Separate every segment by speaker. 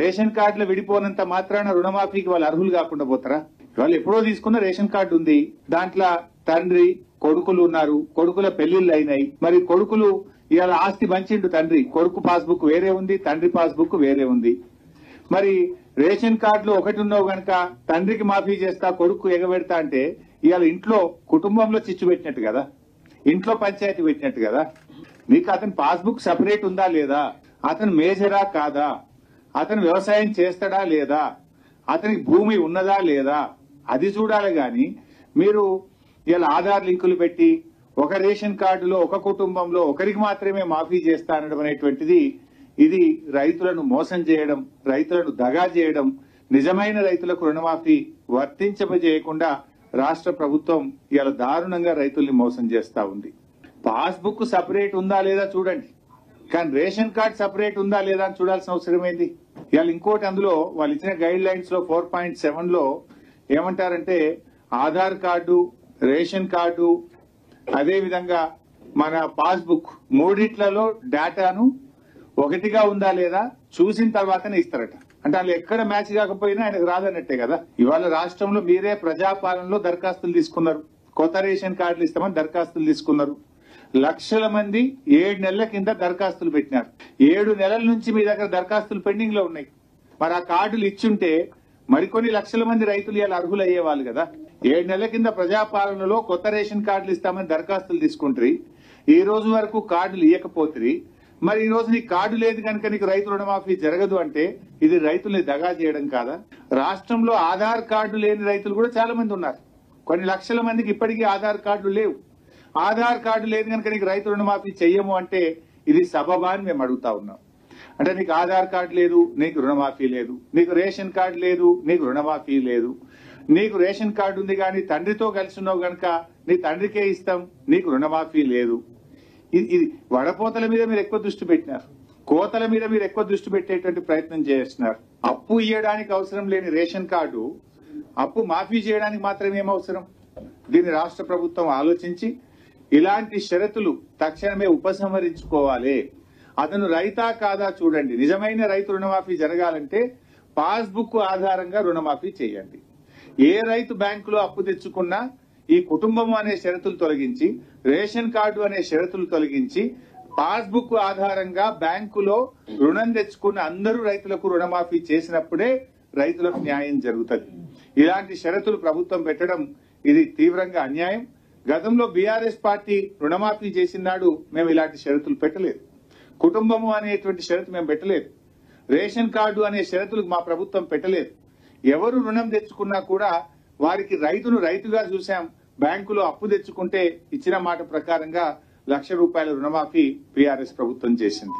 Speaker 1: Ration కార్డులు విడిపోనంత మాత్రాన రుణమాఫీకి వాళ్ళు అర్హులు కాకుండా పోతారా వాళ్ళు ఎప్పుడో తీసుకున్న రేషన్ కార్డు ఉంది దాంట్లో తండ్రి కొడుకులు ఉన్నారు కొడుకుల పెళ్లిళ్ళు అయినాయి మరి కొడుకులు ఇవాళ ఆస్తి పంచిండు తండ్రి కొడుకు పాస్బుక్ వేరే ఉంది తండ్రి పాస్బుక్ వేరే ఉంది మరి రేషన్ కార్డులు ఒకటి ఉన్నావు గనక తండ్రికి మాఫీ చేస్తా కొడుకు ఎగబెడతా అంటే ఇవాళ ఇంట్లో కుటుంబంలో చిచ్చు పెట్టినట్టు కదా ఇంట్లో పంచాయతీ పెట్టినట్టు కదా నీకు అతని పాస్బుక్ సపరేట్ ఉందా లేదా అతను మేజరా కాదా అతను వ్యవసాయం చేస్తాడా లేదా అతనికి భూమి ఉన్నదా లేదా అది చూడాలి గాని మీరు ఇలా ఆధార్ లింకులు పెట్టి ఒక రేషన్ కార్డులో ఒక కుటుంబంలో ఒకరికి మాత్రమే మాఫీ చేస్తా అనడం అనేటువంటిది ఇది రైతులను మోసం చేయడం రైతులను దగా చేయడం నిజమైన రైతులకు రుణమాఫీ వర్తించబజేయకుండా రాష్ట్ర ప్రభుత్వం ఇలా దారుణంగా రైతుల్ని మోసం చేస్తా ఉంది పాస్బుక్ సపరేట్ ఉందా లేదా చూడండి కానీ రేషన్ కార్డ్ సపరేట్ ఉందా లేదా అని చూడాల్సిన అవసరం ఏంది ఇవాళ ఇంకోటి అందులో వాళ్ళు ఇచ్చిన గైడ్ లైన్స్ లో ఫోర్ పాయింట్ సెవెన్ లో ఏమంటారంటే ఆధార్ కార్డు రేషన్ కార్డు అదే విధంగా మన పాస్బుక్ మూడిట్లలో డేటాను ఒకటిగా ఉందా లేదా చూసిన తర్వాతనే ఇస్తారట అంటే వాళ్ళు ఎక్కడ మ్యాచ్ కాకపోయినా ఆయనకు రాదన్నట్టే కదా ఇవాళ రాష్ట్రంలో మీరే ప్రజాపాలనలో దరఖాస్తులు తీసుకున్నారు కొత్త రేషన్ కార్డులు ఇస్తామని దరఖాస్తులు తీసుకున్నారు లక్షల మంది ఏడు నెలల కింద దరఖాస్తులు పెట్టినారు ఏడు నెలల నుంచి మీ దగ్గర దరఖాస్తులు పెండింగ్ లో ఉన్నాయి మరి ఆ కార్డులు ఇచ్చుంటే మరికొన్ని లక్షల మంది రైతులు ఇలా అర్హులు అయ్యేవాళ్ళు కదా ఏడు నెలల కింద ప్రజాపాలనలో కొత్త రేషన్ కార్డులు ఇస్తామని దరఖాస్తులు తీసుకుంటారు ఈ రోజు వరకు కార్డులు ఇవ్వకపోతుంది మరి ఈ రోజు నీకు కార్డు లేదు కనుక నీకు రైతు రుణమాఫీ జరగదు అంటే ఇది రైతుల్ని దగా చేయడం కాదా రాష్ట్రంలో ఆధార్ కార్డు లేని రైతులు కూడా చాలా మంది ఉన్నారు కొన్ని లక్షల మందికి ఇప్పటికీ ఆధార్ కార్డులు లేవు ఆధార్ కార్డు లేదు కనుక నీకు రైతు రుణమాఫీ చెయ్యము అంటే ఇది సబబా అని మేము అడుగుతా ఉన్నాం అంటే నీకు ఆధార్ కార్డు లేదు నీకు రుణమాఫీ లేదు నీకు రేషన్ కార్డు లేదు నీకు రుణమాఫీ లేదు నీకు రేషన్ కార్డు ఉంది కానీ తండ్రితో కలిసి ఉన్నావు గనక నీ తండ్రికే ఇస్తాం నీకు రుణమాఫీ లేదు ఇది ఇది వడపోతల మీద మీరు ఎక్కువ దృష్టి పెట్టినారు కోతల మీద మీరు ఎక్కువ దృష్టి పెట్టేటువంటి ప్రయత్నం చేస్తున్నారు అప్పు ఇవ్వడానికి అవసరం లేని రేషన్ కార్డు అప్పు మాఫీ చేయడానికి మాత్రం ఏం అవసరం దీన్ని రాష్ట్ర ప్రభుత్వం ఆలోచించి ఇలాంటి షరతులు తక్షణమే ఉపసంహరించుకోవాలి అతను రైతా కాదా చూడండి నిజమైన రైతు రుణమాఫీ జరగాలంటే పాస్బుక్ ఆధారంగా రుణమాఫీ చేయండి ఏ రైతు బ్యాంకులో అప్పు తెచ్చుకున్నా ఈ కుటుంబం అనే షరతులు తొలగించి రేషన్ కార్డు అనే షరతులు తొలగించి పాస్బుక్ ఆధారంగా బ్యాంకులో రుణం తెచ్చుకున్న అందరూ రైతులకు రుణమాఫీ చేసినప్పుడే రైతులకు న్యాయం జరుగుతుంది ఇలాంటి షరతులు ప్రభుత్వం పెట్టడం ఇది తీవ్రంగా అన్యాయం గతంలో బీఆర్ఎస్ పార్టీ రుణమాఫీ చేసిన నాడు మేము ఇలాంటి షరతులు పెట్టలేదు కుటుంబము అనేటువంటి షరతు మేము పెట్టలేదు రేషన్ కార్డు అనే షరతులు మా ప్రభుత్వం పెట్టలేదు ఎవరు రుణం తెచ్చుకున్నా కూడా వారికి రైతును రైతుగా చూశాం బ్యాంకులో అప్పు తెచ్చుకుంటే ఇచ్చిన మాట ప్రకారంగా లక్ష రూపాయల రుణమాఫీ బీఆర్ఎస్ ప్రభుత్వం చేసింది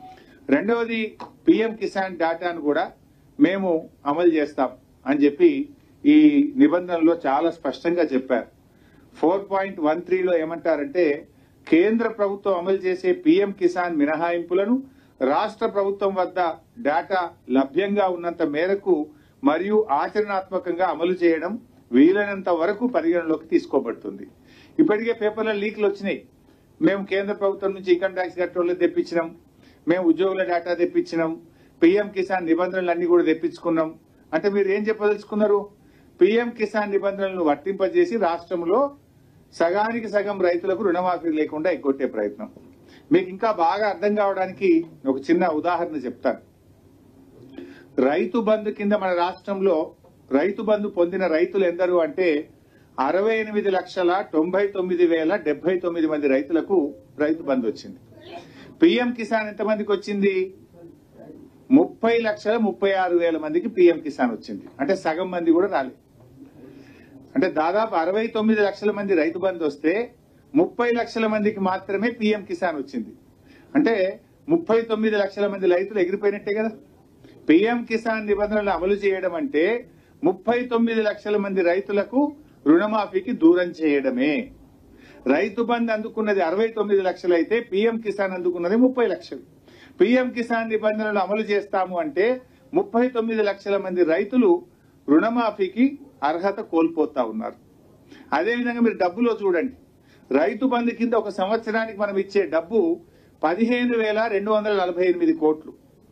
Speaker 1: రెండవది పిఎం కిసాన్ డేటాను కూడా మేము అమలు చేస్తాం అని చెప్పి ఈ నిబంధనలో చాలా స్పష్టంగా చెప్పారు ఫోర్ పాయింట్ వన్ త్రీలో ఏమంటారంటే కేంద్ర ప్రభుత్వం అమలు చేసే పీఎం కిసాన్ మినహాయింపులను రాష్ట్ర ప్రభుత్వం వద్ద డేటా లభ్యంగా ఉన్నంత మేరకు మరియు ఆచరణాత్మకంగా అమలు చేయడం వీలైనంత వరకు పరిగణలోకి తీసుకోబడుతుంది ఇప్పటికే పేపర్ల లీక్లు వచ్చినాయి మేము కేంద్ర ప్రభుత్వం నుంచి ఇన్కమ్ ట్యాక్స్ కట్టోళ్ళు తెప్పించినాం మేము ఉద్యోగుల డేటా తెప్పించినాం పీఎం కిసాన్ నిబంధనలు అన్ని కూడా తెప్పించుకున్నాం అంటే మీరు ఏం చెప్పదలుచుకున్నారు పీఎం కిసాన్ నిబంధనలను వర్తింపజేసి రాష్ట్రంలో సగానికి సగం రైతులకు రుణమాఫీ లేకుండా ఎగ్గొట్టే ప్రయత్నం మీకు ఇంకా బాగా అర్థం కావడానికి ఒక చిన్న ఉదాహరణ చెప్తాను రైతు బంధు కింద మన రాష్ట్రంలో రైతు బంధు పొందిన రైతులు ఎందరు అంటే అరవై ఎనిమిది లక్షల తొంభై తొమ్మిది వేల డెబ్బై తొమ్మిది మంది రైతులకు రైతు బంధు వచ్చింది పిఎం కిసాన్ ఎంతమందికి వచ్చింది ముప్పై లక్షల ముప్పై ఆరు వేల మందికి పిఎం కిసాన్ వచ్చింది అంటే సగం మంది కూడా రాలేదు అంటే దాదాపు అరవై తొమ్మిది లక్షల మంది రైతు బంధు వస్తే ముప్పై లక్షల మందికి మాత్రమే పిఎం కిసాన్ వచ్చింది అంటే ముప్పై తొమ్మిది లక్షల మంది రైతులు ఎగిరిపోయినట్టే కదా పిఎం కిసాన్ నిబంధనలు అమలు చేయడం అంటే ముప్పై తొమ్మిది లక్షల మంది రైతులకు రుణమాఫీకి దూరం చేయడమే రైతు బంధు అందుకున్నది అరవై తొమ్మిది లక్షలు అయితే పిఎం కిసాన్ అందుకున్నది ముప్పై లక్షలు పిఎం కిసాన్ నిబంధనలు అమలు చేస్తాము అంటే ముప్పై తొమ్మిది లక్షల మంది రైతులు రుణమాఫీకి అర్హత కోల్పోతా ఉన్నారు అదేవిధంగా మీరు డబ్బులో చూడండి రైతు బంధు కింద ఒక సంవత్సరానికి మనం ఇచ్చే డబ్బు పదిహేను వేల రెండు వందల నలభై ఎనిమిది కోట్లు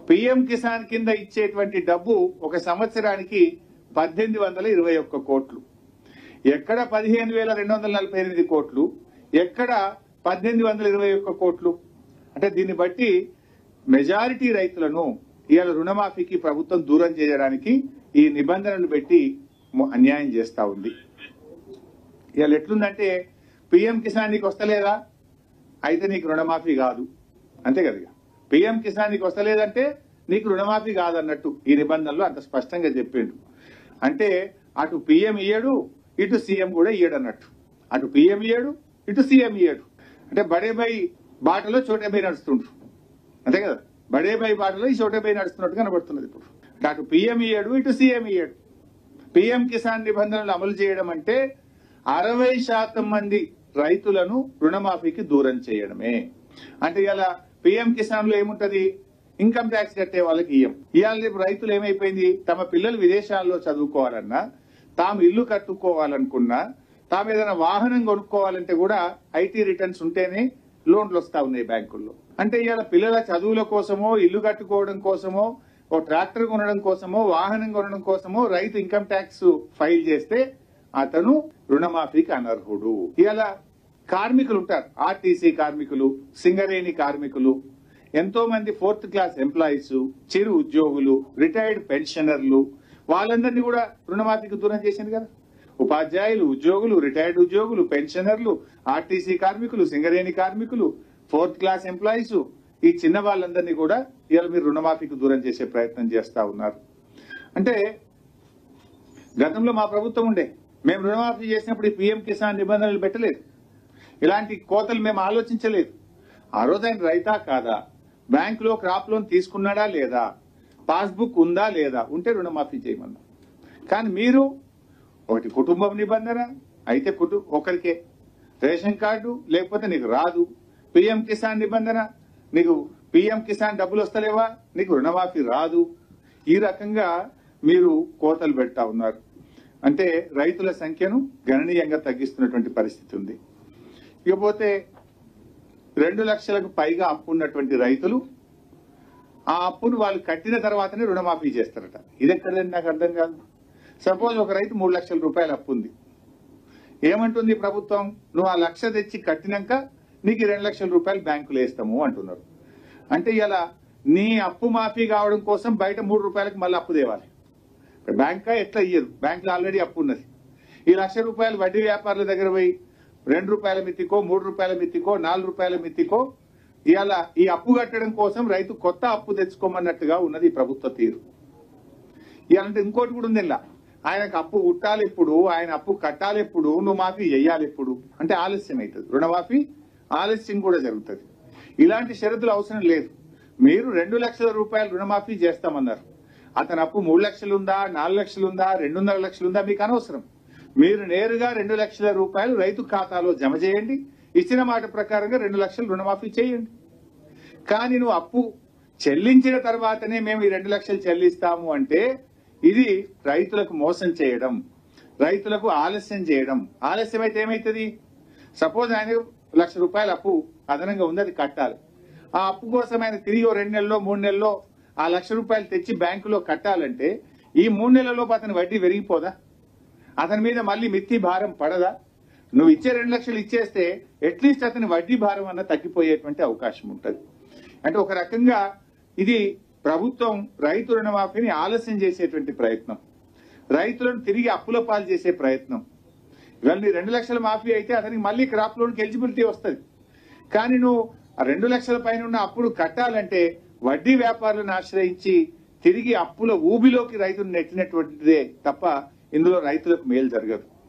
Speaker 1: పిఎం కిసాన్ కింద ఇచ్చేటువంటి డబ్బు ఒక సంవత్సరానికి పద్దెనిమిది వందల ఇరవై ఒక్క కోట్లు ఎక్కడ పదిహేను వేల రెండు వందల నలభై ఎనిమిది కోట్లు ఎక్కడ పద్దెనిమిది వందల ఇరవై ఒక్క కోట్లు అంటే దీన్ని బట్టి మెజారిటీ రైతులను ఇవాళ రుణమాఫీకి ప్రభుత్వం దూరం చేయడానికి ఈ నిబంధనలు పెట్టి ము- అన్యాయం చేస్తా ఉంది ఇవాళ ఎట్లుందంటే పిఎం కిసాన్ నీకు వస్తలేదా అయితే నీకు రుణమాఫీ కాదు అంతే కదా ఇక. పిఎం కిసాన్ నీకు వస్తలేదంటే నీకు రుణమాఫీ కాదన్నట్టు ఈ నిబంధనలో అంత స్పష్టంగా చెప్పిండు అంటే అటు పిఎం ఇయ్యడు ఇటు సీఎం కూడా ఇయ్యడు అన్నట్టు అటు పిఎం ఇయ్యడు ఇటు సీఎం ఇయ్యడు అంటే బడే బై బాటలో చోటే బై నడుస్తుండ్రు అంతే కదా బడే బై బాటలో ఈ చోటే బై నడుస్తున్నట్టు కనబడుతున్నది ఇప్పుడు అంటే అటు పిఎం ఇయ్యడు ఇటు సీఎం ఇయ్యడు పిఎం కిసాన్ నిబంధనలు అమలు చేయడం అంటే అరవై శాతం మంది రైతులను రుణమాఫీకి దూరం చేయడమే అంటే ఇలా పిఎం కిసాన్ లో ఏముంటది ఇన్కమ్ ట్యాక్స్ కట్టే వాళ్ళకి ఇయ్యం ఇవాళ రేపు రైతులు ఏమైపోయింది తమ పిల్లలు విదేశాల్లో చదువుకోవాలన్నా తాము ఇల్లు కట్టుకోవాలనుకున్నా తాము ఏదైనా వాహనం కొనుక్కోవాలంటే కూడా ఐటీ రిటర్న్స్ ఉంటేనే లోన్లు వస్తా ఉన్నాయి బ్యాంకుల్లో అంటే ఇవాళ పిల్లల చదువుల కోసమో ఇల్లు కట్టుకోవడం కోసమో ఓ ట్రాక్టర్ కొనడం కోసమో వాహనం కొనడం కోసమో రైతు ఇన్కమ్ ట్యాక్స్ ఫైల్ చేస్తే అతను రుణమాఫీకి అనర్హుడు ఇలా కార్మికులు ఉంటారు ఆర్టీసీ కార్మికులు సింగరేణి కార్మికులు ఎంతో మంది ఫోర్త్ క్లాస్ ఎంప్లాయీస్ చిరు ఉద్యోగులు రిటైర్డ్ పెన్షనర్లు వాళ్ళందరినీ కూడా రుణమాఫీకి దూరం చేసింది కదా ఉపాధ్యాయులు ఉద్యోగులు రిటైర్డ్ ఉద్యోగులు పెన్షనర్లు ఆర్టీసీ కార్మికులు సింగరేణి కార్మికులు ఫోర్త్ క్లాస్ ఎంప్లాయీస్ ఈ చిన్న వాళ్ళందరినీ కూడా ఇవాళ మీరు రుణమాఫీకి దూరం చేసే ప్రయత్నం చేస్తా ఉన్నారు అంటే గతంలో మా ప్రభుత్వం ఉండే మేము రుణమాఫీ చేసినప్పుడు ఈ పీఎం కిసాన్ నిబంధనలు పెట్టలేదు ఇలాంటి కోతలు మేము ఆలోచించలేదు ఆ రోజు ఆయన రైతా కాదా బ్యాంకులో క్రాప్ లోన్ తీసుకున్నాడా లేదా పాస్బుక్ ఉందా లేదా ఉంటే రుణమాఫీ చేయమన్నా కానీ మీరు ఒకటి కుటుంబం నిబంధన అయితే కుటు ఒకరికే రేషన్ కార్డు లేకపోతే నీకు రాదు పిఎం కిసాన్ నిబంధన నీకు పిఎం కిసాన్ డబ్బులు వస్తలేవా నీకు రుణమాఫీ రాదు ఈ రకంగా మీరు కోతలు పెడతా ఉన్నారు అంటే రైతుల సంఖ్యను గణనీయంగా తగ్గిస్తున్నటువంటి పరిస్థితి ఉంది ఇకపోతే రెండు లక్షలకు పైగా అప్పు ఉన్నటువంటి రైతులు ఆ అప్పును వాళ్ళు కట్టిన తర్వాతనే రుణమాఫీ చేస్తారట ఇది ఎక్కడదని నాకు అర్థం కాదు సపోజ్ ఒక రైతు మూడు లక్షల రూపాయలు అప్పు ఉంది ఏమంటుంది ప్రభుత్వం నువ్వు ఆ లక్ష తెచ్చి కట్టినాక నీకు ఈ రెండు లక్షల రూపాయలు బ్యాంకులో వేస్తాము అంటున్నారు అంటే ఇలా నీ అప్పు మాఫీ కావడం కోసం బయట మూడు రూపాయలకు మళ్ళీ అప్పు తేవాలి బ్యాంకా ఎట్లా ఇయ్యదు బ్యాంకులో ఆల్రెడీ అప్పు ఉన్నది ఈ లక్ష రూపాయలు వడ్డీ వ్యాపారుల దగ్గర పోయి రెండు రూపాయల మిత్తికో మూడు రూపాయల మిత్తికో నాలుగు రూపాయల మిత్తికో ఇవాళ ఈ అప్పు కట్టడం కోసం రైతు కొత్త అప్పు తెచ్చుకోమన్నట్టుగా ఉన్నది ఈ ప్రభుత్వ తీరు ఇలాంటి ఇంకోటి కూడా ఉంది ఇలా ఆయనకు అప్పు ఉట్టాలి ఎప్పుడు ఆయన అప్పు కట్టాలి ఎప్పుడు నువ్వు మాఫీ చెయ్యాలి ఎప్పుడు అంటే ఆలస్యం అవుతుంది రుణమాఫీ ఆలస్యం కూడా జరుగుతుంది ఇలాంటి షరతులు అవసరం లేదు మీరు రెండు లక్షల రూపాయలు రుణమాఫీ చేస్తామన్నారు అతని అప్పు మూడు లక్షలు ఉందా నాలుగు లక్షలు ఉందా రెండున్నర లక్షలు ఉందా మీకు అనవసరం మీరు నేరుగా రెండు లక్షల రూపాయలు రైతు ఖాతాలో జమ చేయండి ఇచ్చిన మాట ప్రకారంగా రెండు లక్షలు రుణమాఫీ చేయండి కానీ నువ్వు అప్పు చెల్లించిన తర్వాతనే మేము ఈ రెండు లక్షలు చెల్లిస్తాము అంటే ఇది రైతులకు మోసం చేయడం రైతులకు ఆలస్యం చేయడం ఆలస్యం అయితే ఏమైతుంది సపోజ్ ఆయన లక్ష రూపాయల అప్పు అదనంగా ఉంది అది కట్టాలి ఆ అప్పు కోసం ఆయన తిరిగి ఓ రెండు నెలల్లో మూడు నెలల్లో ఆ లక్ష రూపాయలు తెచ్చి బ్యాంకులో కట్టాలంటే ఈ మూడు నెలల్లోపు అతని వడ్డీ పెరిగిపోదా అతని మీద మళ్ళీ మిత్తి భారం పడదా నువ్వు ఇచ్చే రెండు లక్షలు ఇచ్చేస్తే అట్లీస్ట్ అతని వడ్డీ భారం అన్న తగ్గిపోయేటువంటి అవకాశం ఉంటుంది అంటే ఒక రకంగా ఇది ప్రభుత్వం రైతు రుణమాఫీని ఆలస్యం చేసేటువంటి ప్రయత్నం రైతులను తిరిగి అప్పుల పాలు చేసే ప్రయత్నం ఇవాళ నీ రెండు లక్షల మాఫీ అయితే అతనికి మళ్ళీ క్రాప్ లోన్కి ఎలిజిబిలిటీ వస్తుంది కానీ నువ్వు ఆ రెండు లక్షల పైన ఉన్న అప్పులు కట్టాలంటే వడ్డీ వ్యాపారులను ఆశ్రయించి తిరిగి అప్పుల ఊబిలోకి రైతును నెట్టినటువంటిదే తప్ప ఇందులో రైతులకు మేలు జరగదు